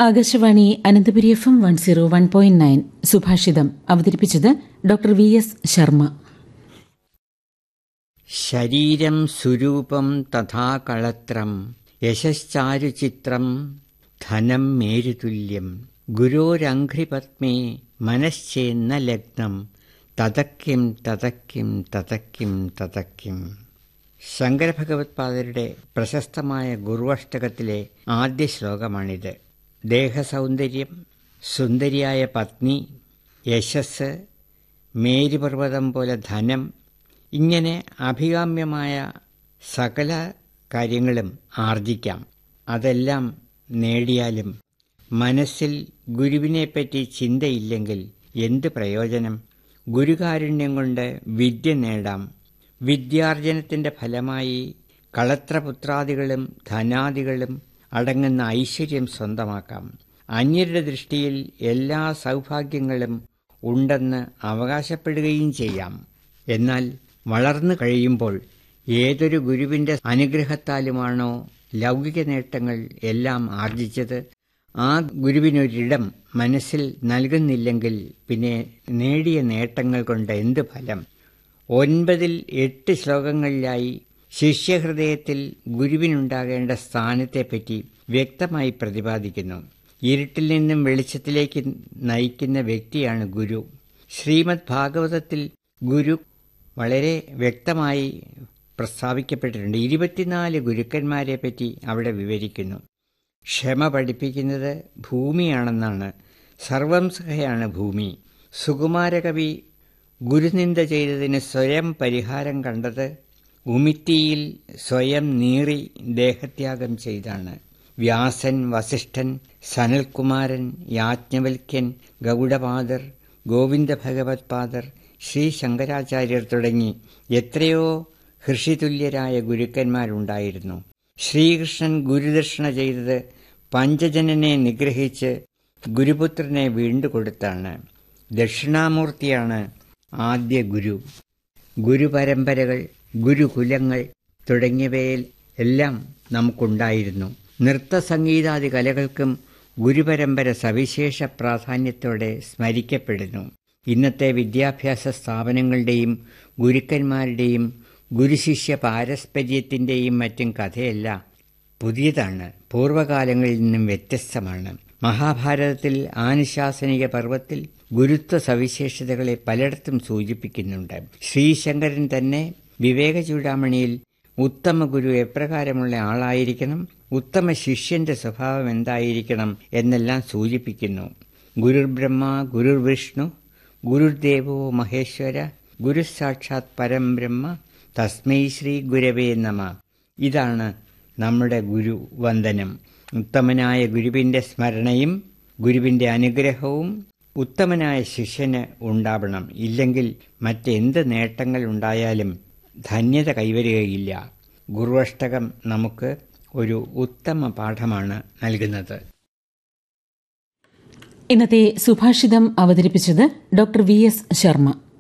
Akashvani Ananthapuri F M one zero one point nine സുഭാഷിതം അവതരിപ്പിച്ചത് doctor V S Sharma ശരീരം സുരൂപം തഥാ കളത്രം യശശ്ചാരുചിത്രം ധനം മേരുതുല്യം ഗുരോരഘ്രിപത്മേ മനശ്ചേന്ന ലഗ്നം തതക്കിം തതക്കിം തതക്കിം തതക്കിം ശങ്കരഭഗവത്പാദരുടെ പ്രശസ്തമായ ഗുരുവഷ്ടകത്തിലെ ആദ്യ ശ്ലോകമാണിത് ദേഹസൗന്ദര്യം സുന്ദരിയായ പത്നി യശസ് മേരുപർവ്വതം പോലെ ധനം ഇങ്ങനെ അഭികാമ്യമായ സകല കാര്യങ്ങളും ആർജിക്കാം അതെല്ലാം നേടിയാലും മനസ്സിൽ ഗുരുവിനെപ്പറ്റി ചിന്തയില്ലെങ്കിൽ എന്ത് പ്രയോജനം ഗുരുകാരുണ്യം കൊണ്ട് വിദ്യ നേടാം വിദ്യാർജനത്തിൻ്റെ ഫലമായി കളത്രപുത്രാദികളും ധനാദികളും അടങ്ങുന്ന ഐശ്വര്യം സ്വന്തമാക്കാം അന്യരുടെ ദൃഷ്ടിയിൽ എല്ലാ സൗഭാഗ്യങ്ങളും ഉണ്ടെന്ന് അവകാശപ്പെടുകയും ചെയ്യാം എന്നാൽ വളർന്നു കഴിയുമ്പോൾ ഏതൊരു ഗുരുവിൻ്റെ അനുഗ്രഹത്താലുമാണോ ലൗകിക നേട്ടങ്ങൾ എല്ലാം ആർജിച്ചത് ആ ഗുരുവിനൊരിടം മനസ്സിൽ നൽകുന്നില്ലെങ്കിൽ പിന്നെ നേടിയ നേട്ടങ്ങൾ കൊണ്ട് എന്ത് ഫലം ഒൻപതിൽ എട്ട് ശ്ലോകങ്ങളിലായി ശിഷ്യഹൃദയത്തിൽ ഗുരുവിനുണ്ടാകേണ്ട സ്ഥാനത്തെപ്പറ്റി വ്യക്തമായി പ്രതിപാദിക്കുന്നു ഇരുട്ടിൽ നിന്നും വെളിച്ചത്തിലേക്ക് നയിക്കുന്ന വ്യക്തിയാണ് ഗുരു ശ്രീമദ് ഭാഗവതത്തിൽ ഗുരു വളരെ വ്യക്തമായി പ്രസ്താവിക്കപ്പെട്ടിട്ടുണ്ട് ഇരുപത്തിനാല് ഗുരുക്കന്മാരെ പറ്റി അവിടെ വിവരിക്കുന്നു ക്ഷമ പഠിപ്പിക്കുന്നത് ഭൂമിയാണെന്നാണ് സർവം സഹയാണ് ഭൂമി സുകുമാരകവി ഗുരുനിന്ദ ചെയ്തതിന് സ്വയം പരിഹാരം കണ്ടത് ഉമിത്തിയിൽ സ്വയം നീറി ദേഹത്യാഗം ചെയ്താണ് വ്യാസൻ വസിഷ്ഠൻ സനൽകുമാരൻ യാജ്ഞവൽക്യൻ ഗൗഡപാദർ ഗോവിന്ദ ഭഗവത് പാദർ ശ്രീ ശങ്കരാചാര്യർ തുടങ്ങി എത്രയോ ഹൃഷിതുല്യരായ ഗുരുക്കന്മാരുണ്ടായിരുന്നു ശ്രീകൃഷ്ണൻ ഗുരുദക്ഷിണ ചെയ്തത് പഞ്ചജനനെ നിഗ്രഹിച്ച് ഗുരുപുത്രനെ വീണ്ടുകൊടുത്താണ് ദക്ഷിണാമൂർത്തിയാണ് ആദ്യ ഗുരു ഗുരുപരമ്പരകൾ ഗുരുകുലങ്ങൾ തുടങ്ങിയവയിൽ എല്ലാം നമുക്കുണ്ടായിരുന്നു നൃത്തസംഗീതാദി കലകൾക്കും ഗുരുപരമ്പര സവിശേഷ പ്രാധാന്യത്തോടെ സ്മരിക്കപ്പെടുന്നു ഇന്നത്തെ വിദ്യാഭ്യാസ സ്ഥാപനങ്ങളുടെയും ഗുരുക്കന്മാരുടെയും ഗുരുശിഷ്യ പാരസ്പര്യത്തിൻ്റെയും മറ്റും കഥയല്ല പുതിയതാണ് പൂർവ്വകാലങ്ങളിൽ നിന്നും വ്യത്യസ്തമാണ് മഹാഭാരതത്തിൽ ആനുശാസനിക പർവത്തിൽ ഗുരുത്വ സവിശേഷതകളെ പലയിടത്തും സൂചിപ്പിക്കുന്നുണ്ട് ശ്രീശങ്കരൻ തന്നെ വിവേക ചൂടാമണിയിൽ ഉത്തമ ഗുരു എപ്രകാരമുള്ള ആളായിരിക്കണം ഉത്തമ ശിഷ്യന്റെ സ്വഭാവം എന്തായിരിക്കണം എന്നെല്ലാം സൂചിപ്പിക്കുന്നു ഗുരുർ ബ്രഹ്മ ഗുരുർ വിഷ്ണു ഗുരുദേവോ മഹേശ്വര ഗുരു സാക്ഷാത് പരം ബ്രഹ്മ തസ്മൈ ശ്രീ ഗുരവേ നമ ഇതാണ് നമ്മുടെ ഗുരു വന്ദനം ഉത്തമനായ ഗുരുവിൻ്റെ സ്മരണയും ഗുരുവിൻ്റെ അനുഗ്രഹവും ഉത്തമനായ ശിഷ്യന് ഉണ്ടാവണം ഇല്ലെങ്കിൽ മറ്റെന്ത് നേട്ടങ്ങൾ ഉണ്ടായാലും ധന്യത കൈവരുകയില്ല ഗുരുവഷ്ടകം നമുക്ക് ഒരു ഉത്തമ പാഠമാണ് നൽകുന്നത് ഇന്നത്തെ സുഭാഷിതം അവതരിപ്പിച്ചത് ഡോക്ടർ വി എസ് ശർമ്മ